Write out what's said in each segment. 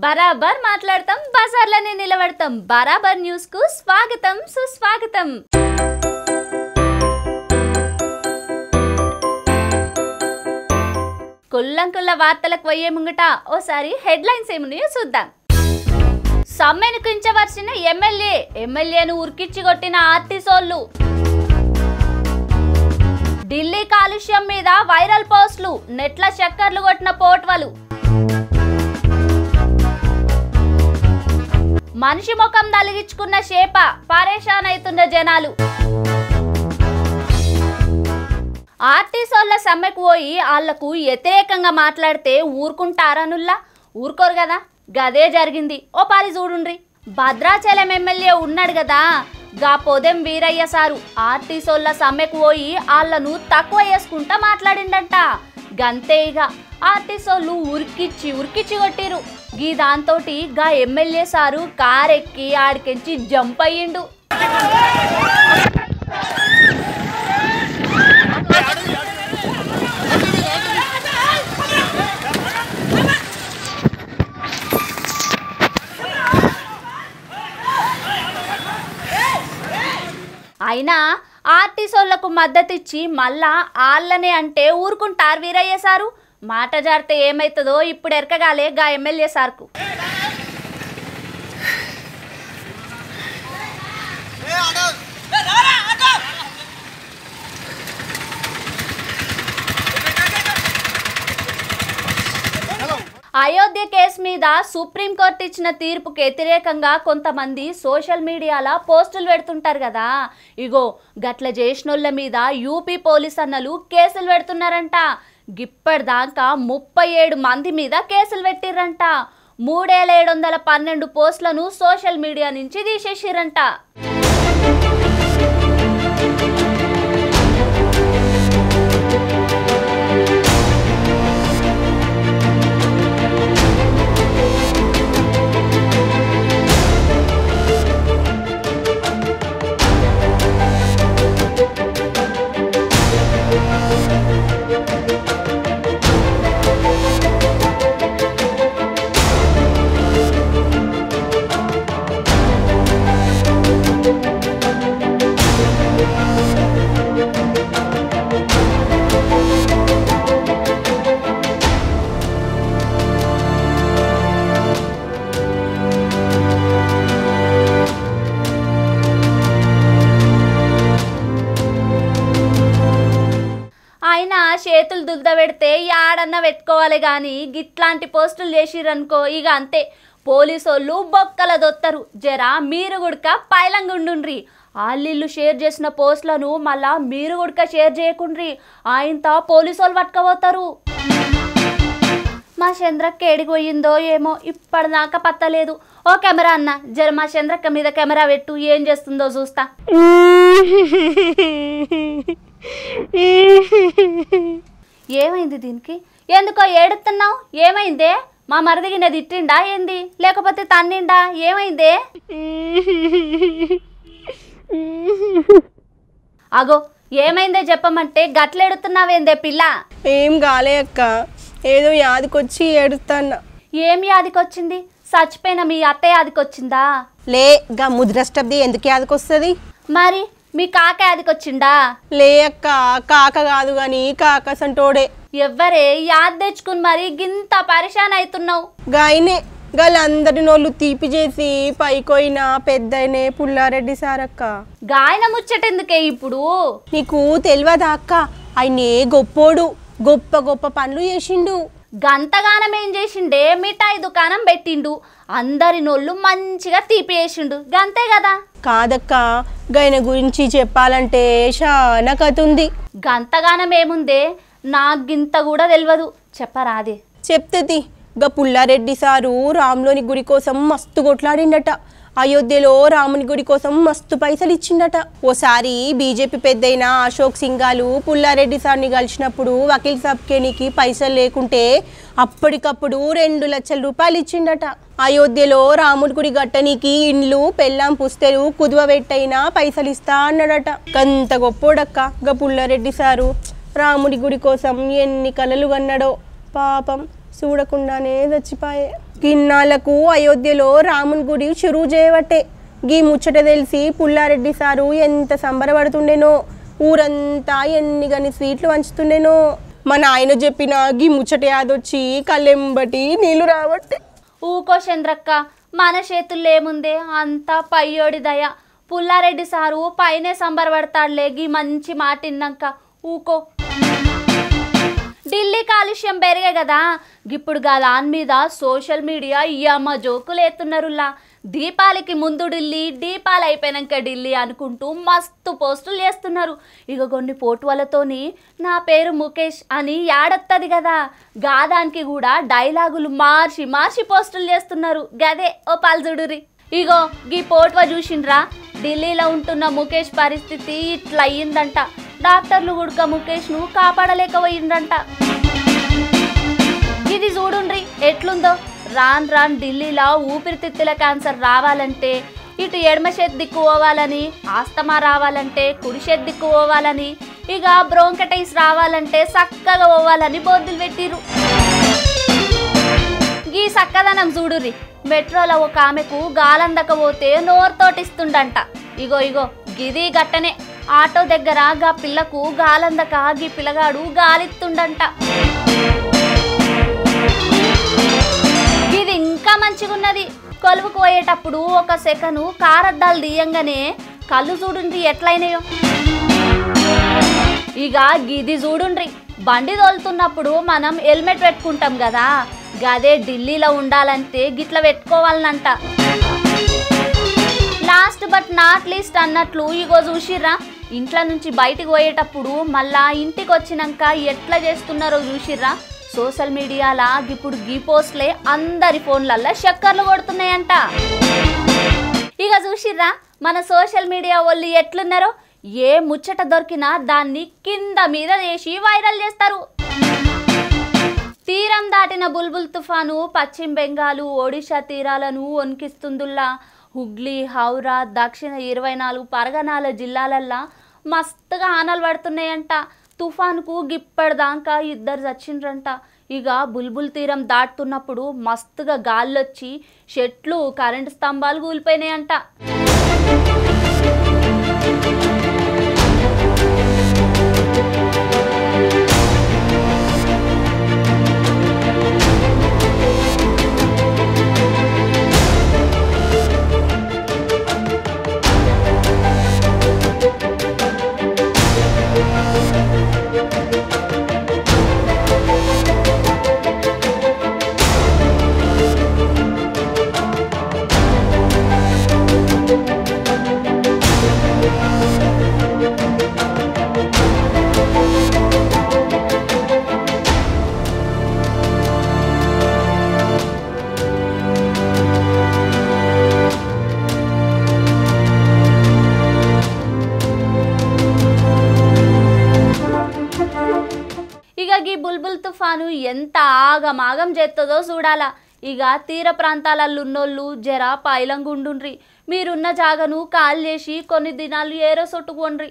బరాబర్ మాట్లాడతాం బజార్లోనే నిలబడతాం బరాబర్ న్యూస్ కు స్వాగతం సుస్వాగతం కుల్లం కుల్ల వార్తలకు పోయే ముంగట ఓసారి హెడ్లైన్స్ ఏమున్నాయో చూద్దాం సమ్మెను కించవలసిన ఎమ్మెల్యే ఎమ్మెల్యేను ఉరికిచ్చి కొట్టిన ఆర్టీసోళ్ళు ఢిల్లీ కాలుష్యం మీద వైరల్ పోస్టులు నెట్ల చక్కర్లు కొట్టిన పోట్వలు మనిషి ముఖం నలిగించుకున్న షేప పరేషాన్ అవుతున్న జనాలు ఆర్టీసోళ్ళ సమ్మెకు పోయి వాళ్లకు వ్యతిరేకంగా మాట్లాడితే ఊరుకుంటారనుల్లా ఊరుకోరు కదా గదే జరిగింది ఓ పారి చూడుండ్రి భద్రాచలం ఎమ్మెల్యే ఉన్నాడు కదా గా పొదెం వీరయ్య సారు ఆర్టీసోళ్ళ సమ్మెకు పోయి వాళ్ళను తక్కువ వేసుకుంటా మాట్లాడిండంట గంతే ఇక ఆర్టీసోళ్ళు ఉరికిచ్చి ఉరికిచ్చి కొట్టిరు గీ దాంతోటి గా ఎమ్మెల్యే సారు కారెక్కి ఆడికెంచి జంప్ అయ్యిండు అయినా ఆర్టీసోళ్లకు మద్దతు ఇచ్చి మళ్ళా ఆళ్ళనే అంటే ఊరుకుంటారు వీరయ్య సారు మాట జారితే ఏమవుతుందో ఇప్పుడు ఎరకగాలే గా ఎమ్మెల్యే సార్కు అయోధ్య కేసు మీద సుప్రీంకోర్టు ఇచ్చిన తీర్పుకు వ్యతిరేకంగా కొంతమంది సోషల్ మీడియాలో పోస్టులు పెడుతుంటారు కదా ఇగో గట్ల చేసినోళ్ళ మీద యూపీ పోలీస్ అన్నలు కేసులు పెడుతున్నారంట గిప్పటిదాకా ముప్పై ఏడు మంది మీద కేసులు పెట్టిర్రంట మూడేల ఏడు వందల పన్నెండు పోస్టులను సోషల్ మీడియా నుంచి తీసేసిర్రంట ఆయన చేతులు దుగ్ధ పెడితే యాడన్నా పెట్టుకోవాలి కానీ గిట్లాంటి పోస్టులు చేసిరనుకో ఇక అంతే పోలీసోళ్ళు బొక్కల దొత్తరు జరా మీరు గుడక పైలంగుండుండ్రి ఆళ్ళిల్లు షేర్ చేసిన పోస్టులను మళ్ళా మీరు గుడక షేర్ చేయకుండ్రి ఆయనతో పోలీసోళ్ళు పట్టుకపోతారు మా చంద్రక్క ఏడికి పోయిందో ఏమో ఇప్పటిదాకా పత్తలేదు ఓ కెమెరా అన్న జర మా చంద్రక్క మీద కెమెరా పెట్టు ఏం చేస్తుందో చూస్తా ఏమైంది దీనికి ఎందుకో ఏడుతున్నావు ఏమైందే మా మరిదిగిన తిట్టిండా ఏంది లేకపోతే తన్నిండా ఏమైందే అగో ఏమైందే చెప్పమంటే గట్లెడుతున్నావేందే పిల్ల ఏం కాలే అక్క ఏదో యాదికొచ్చి ఏడుస్తాన్న ఏం యాదికొచ్చింది చచ్చిపోయిన మీ అత్త యాదికొచ్చిందా లే గా ముద్రష్టబ్ది ఎందుకు యాదికొస్తుంది మరి మీ కాక యాదికొచ్చిండా లే అక్క కాక కాదు గాని కాక సంటోడే ఎవ్వరే యాద్ తెచ్చుకుని మరి గింత పరిశాన్ అవుతున్నావు గాయనే గాళ్ళందరి నోళ్ళు తీపి చేసి పైకోయిన పెద్దయినే పుల్లారెడ్డి సారక్క గాయన ముచ్చటెందుకే ఇప్పుడు నీకు తెలియదా అక్క ఆయనే గొప్పోడు గొప్ప గొప్ప పనులు చేసిండు గంతగానం ఏం చేసిండే మిఠాయి దుకాణం పెట్టిండు అందరి నోళ్ళు మంచిగా తీపి వేసిండు గంతే కదా కాదక్క గాయన గురించి చెప్పాలంటే చాలా కథ ఉంది గంతగానం ఏముందే నాకు గింత కూడా తెలియదు చెప్పరాదే చెప్తుంది గా పుల్లారెడ్డి సారు రాములోని గుడి కోసం మస్తు కొట్లాడిండట అయోధ్యలో రాముని గుడి కోసం మస్తు పైసలు ఇచ్చిండట ఓసారి బీజేపీ పెద్దయిన అశోక్ సింగాలు పుల్లారెడ్డి సార్ని కలిసినప్పుడు వకీల్ సబ్కేనికి పైసలు లేకుంటే అప్పటికప్పుడు రెండు లక్షల రూపాయలు ఇచ్చిండట అయోధ్యలో రాముడి గుడి గట్టనికి ఇండ్లు పెళ్ళాం పుస్తెలు కుదువ పెట్టైనా పైసలు ఇస్తా అన్నాడట గంత గొప్పోడక్క గా పుల్లారెడ్డి సారు రాముడి గుడి కోసం ఎన్ని కలలు కన్నాడో పాపం చూడకుండానే చచ్చిపాయే గిన్నాలకు అయోధ్యలో రాముని గుడి చురువు చేయబట్టే గీ ముచ్చట తెలిసి పుల్లారెడ్డి సారు ఎంత సంబరపడుతుండేనో ఊరంతా ఎన్ని గని స్వీట్లు వంచుతుండేనో మా నాయన చెప్పిన గీ ముచ్చట యాదొచ్చి కళ్ళెంబటి నీళ్లు రాబట్టే ఊకో చంద్రక్క మన చేతుల్లో ఏముందే అంతా పయ్యోడి దయ పుల్లారెడ్డి సారు పైనే సంబరపడతాడులే గీ మంచి మాట విన్నాక ఊకో ఢిల్లీ కాలుష్యం పెరిగే కదా ఇప్పుడు గా దాని మీద సోషల్ మీడియా ఇయ్యమ్మ జోకులు ఎత్తున్నరులా దీపాలకి ముందు ఢిల్లీ దీపాలు అయిపోయినాక ఢిల్లీ అనుకుంటూ మస్తు పోస్టులు చేస్తున్నారు ఇక కొన్ని పోటువలతోని నా పేరు ముఖేష్ అని యాడత్తది కదా గాదానికి కూడా డైలాగులు మార్చి మార్చి పోస్టులు చేస్తున్నారు గదే ఓ పల్జుడురి ఇగో గీ పోట్వ చూసిండ్రా ఢిల్లీలో ఉంటున్న ముఖేష్ పరిస్థితి ఇట్లా అయ్యిందంట డాక్టర్లు గుడక ముఖేష్ను కాపాడలేకపోయిండ్రంట ఇది చూడుండ్రి ఎట్లుందో రాన్ రాన్ ఢిల్లీలో ఊపిరితిత్తుల క్యాన్సర్ రావాలంటే ఇటు ఎడమ చేతి దిక్కు పోవాలని ఆస్తమా రావాలంటే కుడి చేతి దిక్కు పోవాలని ఇక బ్రోంకటైస్ రావాలంటే చక్కగా పోవాలని బోర్డులు పెట్టిరు గీ సక్కదనం చూడుర్రి మెట్రోలో ఒక ఆమెకు గాలందకపోతే నోరుతోటిస్తుండంట ఇగో ఇగో గిది గట్టనే ఆటో దగ్గర గా పిల్లకు గాలందక గీ పిల్లగాడు గాలిత్తుండంట ఇది ఇంకా మంచిగున్నది కొలువుకు పోయేటప్పుడు ఒక సెకను కారద్దాలు తీయంగానే కళ్ళు చూడుండ్రి ఎట్లయినాయో ఇక గిది చూడుండ్రి బండి తోలుతున్నప్పుడు మనం హెల్మెట్ పెట్టుకుంటాం కదా గదే ఢిల్లీలో ఉండాలంటే గిట్ల పెట్టుకోవాలనంట లాస్ట్ బట్ నాట్ లీస్ట్ అన్నట్లు ఇగో చూసిర్రా ఇంట్లో నుంచి బయటికి పోయేటప్పుడు మళ్ళా ఇంటికి వచ్చినాక ఎట్లా చేస్తున్నారో చూసిర్రా సోషల్ మీడియాలా ఇప్పుడు గీ పోస్ట్లే అందరి ఫోన్లల్లో చక్కర్లు కొడుతున్నాయంట ఇక చూసిర్రా మన సోషల్ మీడియా వాళ్ళు ఎట్లున్నారో ఏ ముచ్చట దొరికినా దాన్ని కింద మీద చేసి వైరల్ చేస్తారు తీరం దాటిన బుల్బుల్ తుఫాను పశ్చిమ బెంగాలు ఒడిషా తీరాలను వణికిస్తుందుల్లా హుగ్లీ హౌరా దక్షిణ ఇరవై నాలుగు పరగనాల జిల్లాలల్లా మస్తుగా ఆనలు పడుతున్నాయంట తుఫానుకు గిప్పటిదాకా ఇద్దరు చచ్చిండ్రంట ఇక బుల్బుల్ తీరం దాటుతున్నప్పుడు మస్తుగా గాల్లొచ్చి చెట్లు కరెంటు స్తంభాలు కూలిపోయినాయంట ఇక గీ బుల్బుల్ తుఫాను ఎంత ఆగమాగం చేస్తుందో చూడాలా ఇక తీర ప్రాంతాలలో ఉన్నోళ్ళు జర పైలంగుండుండ్రి మీరున్న జాగను కాల్ చేసి కొన్ని దినాలు ఏరో సొట్టుకోండ్రి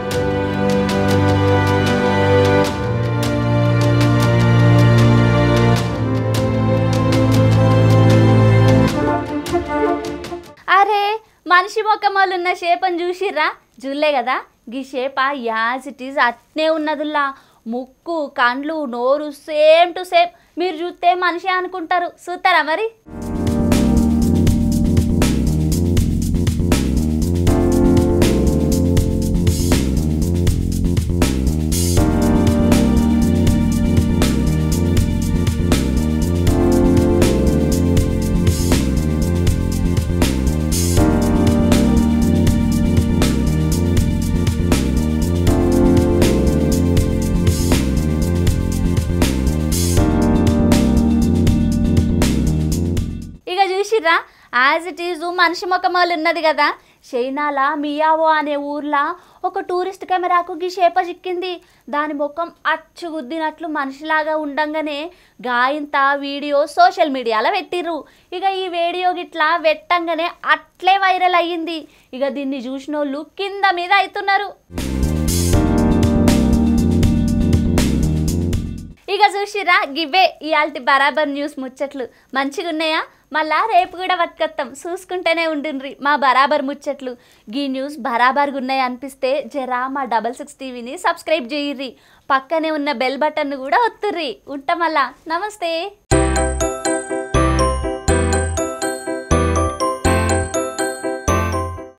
అరే మనిషి మొక్కమాలు ఉన్న షేపని చూసిర్రా చూడలే కదా గీ షేప యాజ్ ఇట్ ఈజ్ అట్నే ఉన్నదిలా ముక్కు కండ్లు నోరు సేమ్ టు సేమ్ మీరు చూస్తే మనిషి అనుకుంటారు చూస్తారా మరి ఇక చూసిర్రా యాజ్ ఇట్ ఈజ్ మనిషి ముఖమాలు ఉన్నది కదా చైనాల మియావో అనే ఊర్లో ఒక టూరిస్ట్ కెమెరాకు గీ షేప చిక్కింది దాని ముఖం అచ్చు గుద్దినట్లు మనిషిలాగా ఉండంగానే గాయంత వీడియో సోషల్ మీడియాలో పెట్టిర్రు ఇక ఈ వీడియో గిట్లా పెట్టంగానే అట్లే వైరల్ అయ్యింది ఇక దీన్ని చూసిన వాళ్ళు కింద మీద అవుతున్నారు ఇక చూసి చూసిరా గివే ఇయాల్టి బరాబర్ న్యూస్ ముచ్చట్లు మంచిగా ఉన్నాయా మళ్ళా రేపు కూడా బతుకత్తాం చూసుకుంటూనే ఉండుండ్రి మా బరాబర్ ముచ్చట్లు గీ న్యూస్ బరాబర్గా ఉన్నాయి అనిపిస్తే జరా మా డబల్ సిక్స్ టీవీని సబ్స్క్రైబ్ చేయిర్రి పక్కనే ఉన్న బెల్ బటన్ను కూడా ఒత్తుర్రి ఉంటాం మళ్ళా నమస్తే